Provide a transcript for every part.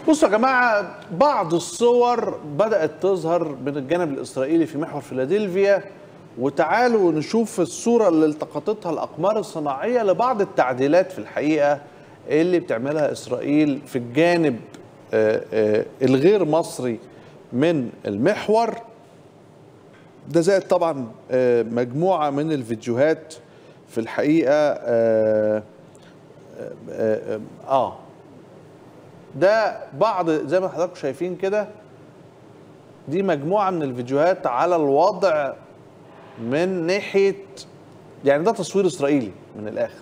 بصوا يا جماعه بعض الصور بدات تظهر من الجانب الاسرائيلي في محور فيلادلفيا وتعالوا نشوف الصوره اللي التقطتها الاقمار الصناعيه لبعض التعديلات في الحقيقه اللي بتعملها اسرائيل في الجانب آه، آه، الغير مصري من المحور ده زائد طبعا آه، مجموعه من الفيديوهات في الحقيقه آه آه, آه, آه ده بعض زي ما حضراتكم شايفين كده دي مجموعه من الفيديوهات على الوضع من ناحيه يعني ده تصوير اسرائيلي من الاخر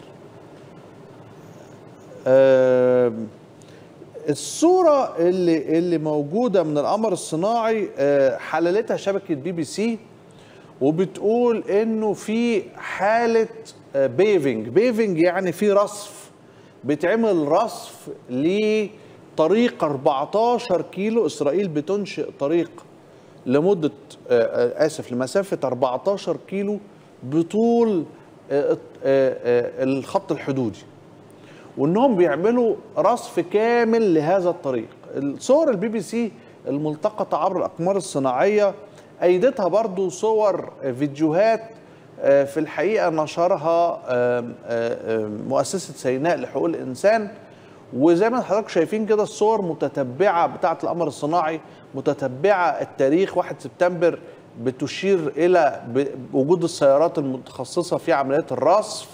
آه الصوره اللي اللي موجوده من القمر الصناعي آه حللتها شبكه بي بي سي وبتقول انه في حاله آه بيفنج بيفنج يعني في رصف بيتعمل رصف لطريق 14 كيلو اسرائيل بتنشئ طريق لمده آه اسف لمسافه 14 كيلو بطول آه آه الخط الحدودي وانهم بيعملوا رصف كامل لهذا الطريق الصور البي بي سي الملتقطه عبر الاقمار الصناعيه ايدتها برضو صور فيديوهات في الحقيقه نشرها مؤسسه سيناء لحقوق الانسان وزي ما حضراتكم شايفين كده الصور متتبعه بتاعه القمر الصناعي متتبعه التاريخ 1 سبتمبر بتشير الى وجود السيارات المتخصصه في عمليات الرصف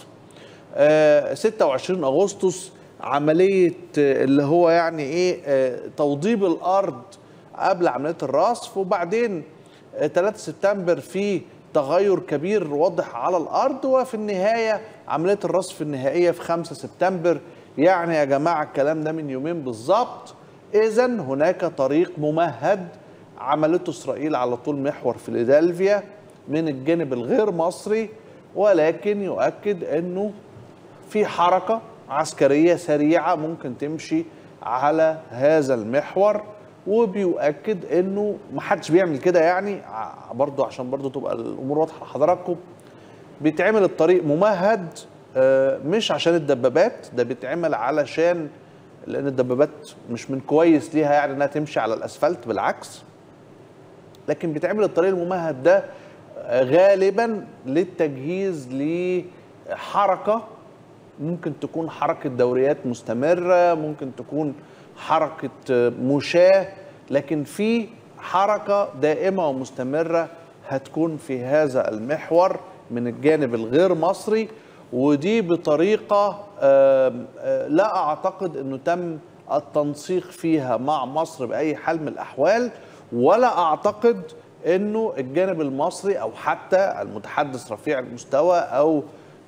26 اغسطس عمليه اللي هو يعني ايه توضيب الارض قبل عمليه الرصف وبعدين 3 سبتمبر في تغير كبير واضح على الارض وفي النهايه عمليه الرصف النهائيه في 5 سبتمبر يعني يا جماعه الكلام ده من يومين بالظبط اذا هناك طريق ممهد عملته اسرائيل على طول محور فيلادلفيا من الجانب الغير مصري ولكن يؤكد انه في حركه عسكريه سريعه ممكن تمشي على هذا المحور وبيؤكد انه ما حدش بيعمل كده يعني برضو عشان برضو تبقى الامور واضحه لحضراتكم بيتعمل الطريق ممهد مش عشان الدبابات ده بيتعمل علشان لان الدبابات مش من كويس ليها يعني انها تمشي على الاسفلت بالعكس لكن بيتعمل الطريق الممهد ده غالبا للتجهيز لحركه ممكن تكون حركه دوريات مستمره ممكن تكون حركه مشاه لكن في حركه دائمه ومستمره هتكون في هذا المحور من الجانب الغير مصري ودي بطريقه لا اعتقد انه تم التنسيق فيها مع مصر باي حال من الاحوال ولا اعتقد انه الجانب المصري او حتى المتحدث رفيع المستوى او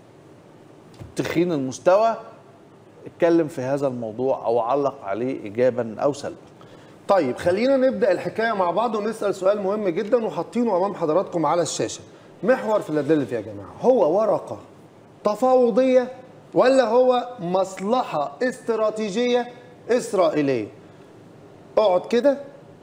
تخين المستوى اتكلم في هذا الموضوع او علق عليه ايجابا او سلبا طيب خلينا نبدا الحكايه مع بعض ونسال سؤال مهم جدا وحاطينه امام حضراتكم على الشاشه محور فيلادلفيا يا جماعه هو ورقه تفاوضيه ولا هو مصلحه استراتيجيه اسرائيليه اقعد كده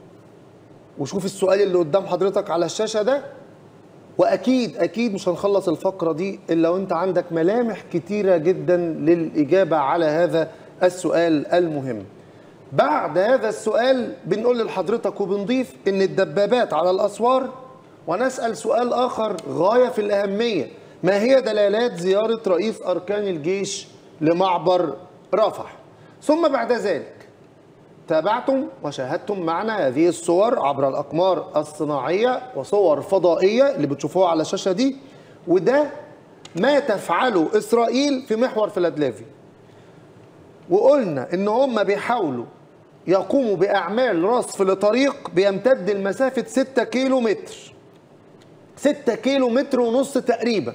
وشوف السؤال اللي قدام حضرتك على الشاشه ده واكيد اكيد مش هنخلص الفقره دي الا وانت عندك ملامح كتيره جدا للاجابه على هذا السؤال المهم بعد هذا السؤال بنقول لحضرتك وبنضيف ان الدبابات على الاسوار ونسال سؤال اخر غايه في الاهميه ما هي دلالات زياره رئيس اركان الجيش لمعبر رفح ثم بعد ذلك تابعتم وشاهدتم معنا هذه الصور عبر الأقمار الصناعية وصور فضائية اللي بتشوفوها على الشاشة دي وده ما تفعله إسرائيل في محور فيلادلفيا وقلنا إن هم بيحاولوا يقوموا بأعمال رصف لطريق بيمتد لمسافة 6 كيلو متر 6 كيلو متر ونص تقريبا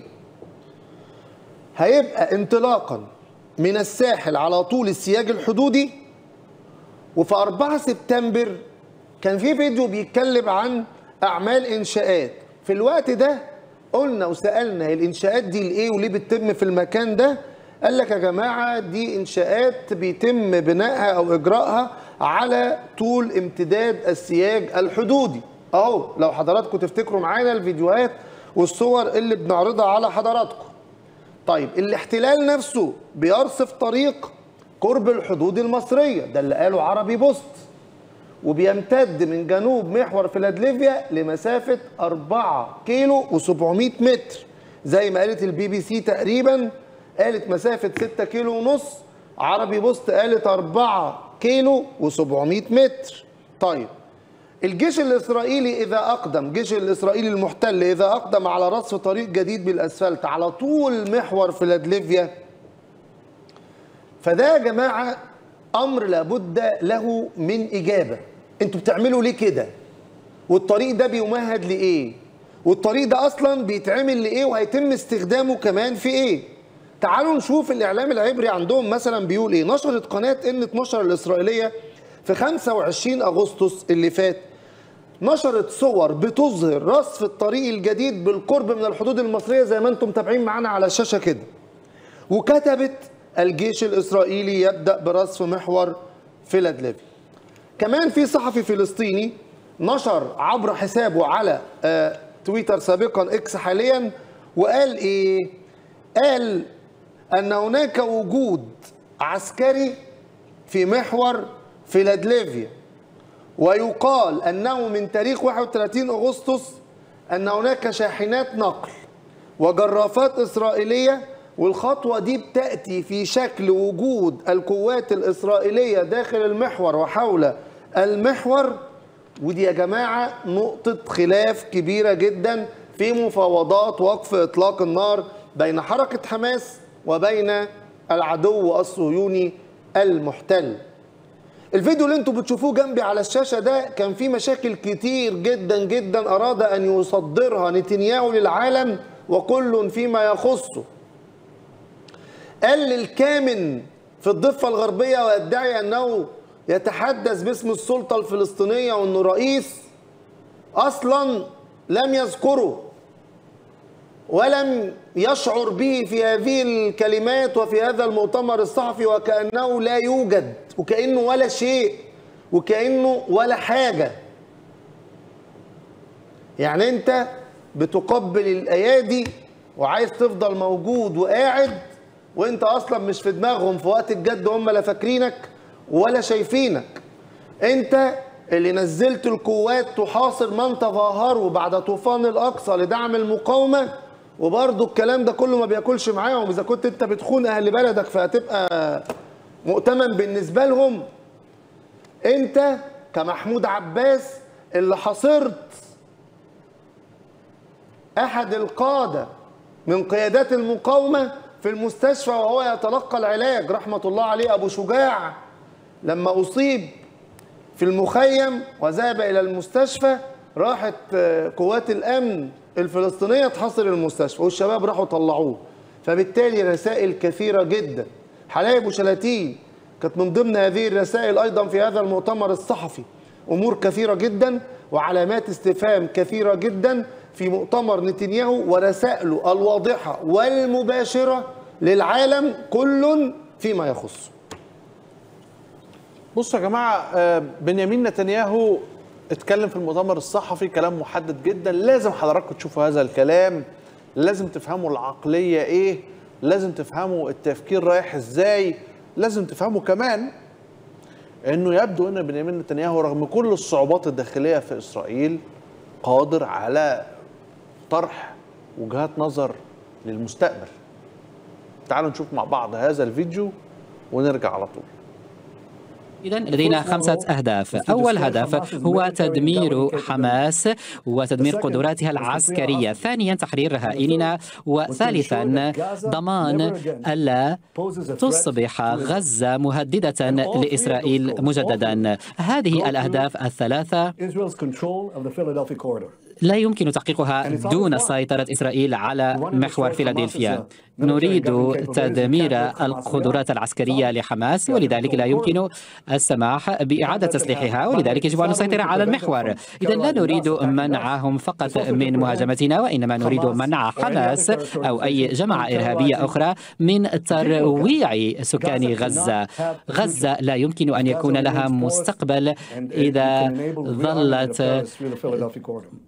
هيبقى انطلاقا من الساحل على طول السياج الحدودي وفي 4 سبتمبر كان في فيديو بيتكلم عن اعمال انشاءات في الوقت ده قلنا وسالنا الانشاءات دي لايه وليه بتتم في المكان ده قال لك يا جماعه دي انشاءات بيتم بنائها او اجراءها على طول امتداد السياج الحدودي اهو لو حضراتكم تفتكروا معانا الفيديوهات والصور اللي بنعرضها على حضراتكم طيب الاحتلال نفسه بيرصف طريق قرب الحدود المصريه ده اللي قاله عربي بوست وبيمتد من جنوب محور فيلادلفيا لمسافة 4 كيلو و700 متر زي ما قالت البي بي سي تقريبا قالت مسافة 6 كيلو ونص عربي بوست قالت 4 كيلو و700 متر طيب الجيش الإسرائيلي إذا أقدم جيش الإسرائيلي المحتل إذا أقدم على رصف طريق جديد بالأسفلت على طول محور فيلادلفيا فده يا جماعة أمر لابد له من إجابة أنتوا بتعملوا ليه كده والطريق ده بيمهد لإيه والطريق ده أصلا بيتعمل لإيه وهيتم استخدامه كمان في إيه تعالوا نشوف الإعلام العبري عندهم مثلا بيقول إيه نشرت قناة إن 12 الإسرائيلية في 25 أغسطس اللي فات نشرت صور بتظهر رصف الطريق الجديد بالقرب من الحدود المصرية زي ما انتم متابعين معانا على الشاشة كده وكتبت الجيش الإسرائيلي يبدأ برصف محور فيلادلفيا كمان في صحفي فلسطيني نشر عبر حسابه على آه تويتر سابقا اكس حاليا وقال ايه قال ان هناك وجود عسكري في محور فيلادلفيا ويقال انه من تاريخ 31 اغسطس ان هناك شاحنات نقل وجرافات اسرائيليه والخطوه دي بتاتي في شكل وجود القوات الاسرائيليه داخل المحور وحول المحور ودي يا جماعه نقطه خلاف كبيره جدا في مفاوضات وقف اطلاق النار بين حركه حماس وبين العدو الصهيوني المحتل الفيديو اللي انتوا بتشوفوه جنبي على الشاشة ده كان فيه مشاكل كتير جدا جدا أراد أن يصدرها نتنياهو للعالم وكل فيما يخصه قال للكامن في الضفة الغربية ويدعي أنه يتحدث باسم السلطة الفلسطينية وأنه رئيس أصلا لم يذكره ولم يشعر به في هذه الكلمات وفي هذا المؤتمر الصحفي وكأنه لا يوجد وكأنه ولا شيء وكأنه ولا حاجة يعني أنت بتقبل الأيادي وعايز تفضل موجود وقاعد وأنت أصلا مش في دماغهم في وقت الجد هم لا فاكرينك ولا شايفينك أنت اللي نزلت القوات تحاصر من تظاهروا بعد طوفان الأقصى لدعم المقاومة وبرضه الكلام ده كله ما بياكلش معاهم اذا كنت انت بتخون اهل بلدك فهتبقى مؤتمن بالنسبه لهم انت كمحمود عباس اللي حاصرت احد القاده من قيادات المقاومه في المستشفى وهو يتلقى العلاج رحمه الله عليه ابو شجاع لما اصيب في المخيم وذهب الى المستشفى راحت قوات الامن الفلسطينيه تحاصر المستشفى والشباب راحوا طلعوه فبالتالي رسائل كثيره جدا حلايب وشلاتين كانت من ضمن هذه الرسائل ايضا في هذا المؤتمر الصحفي امور كثيره جدا وعلامات استفهام كثيره جدا في مؤتمر نتنياهو ورسائله الواضحه والمباشره للعالم كل فيما يخصه بصوا يا جماعه بنيامين نتنياهو اتكلم في المؤتمر الصحفي كلام محدد جدا لازم حضراتكم تشوفوا هذا الكلام لازم تفهموا العقلية ايه لازم تفهموا التفكير رايح ازاي لازم تفهموا كمان انه يبدو ان بنيامين نتنياهو رغم كل الصعوبات الداخلية في اسرائيل قادر على طرح وجهات نظر للمستقبل تعالوا نشوف مع بعض هذا الفيديو ونرجع على طول إذا لدينا خمسة أهداف أول هدف هو تدمير حماس وتدمير قدراتها العسكرية ثانيا تحرير رهائننا وثالثا ضمان ألا تصبح غزة مهددة لإسرائيل مجددا هذه الأهداف الثلاثة لا يمكن تحقيقها دون سيطرة إسرائيل على محور فيلادلفيا نريد تدمير القدرات العسكرية لحماس ولذلك لا يمكن السماح بإعادة تسليحها ولذلك يجب أن نسيطر على المحور إذا لا نريد منعهم فقط من مهاجمتنا وإنما نريد منع حماس أو أي جماعة إرهابية أخرى من ترويع سكان غزة غزة لا يمكن أن يكون لها مستقبل إذا ظلت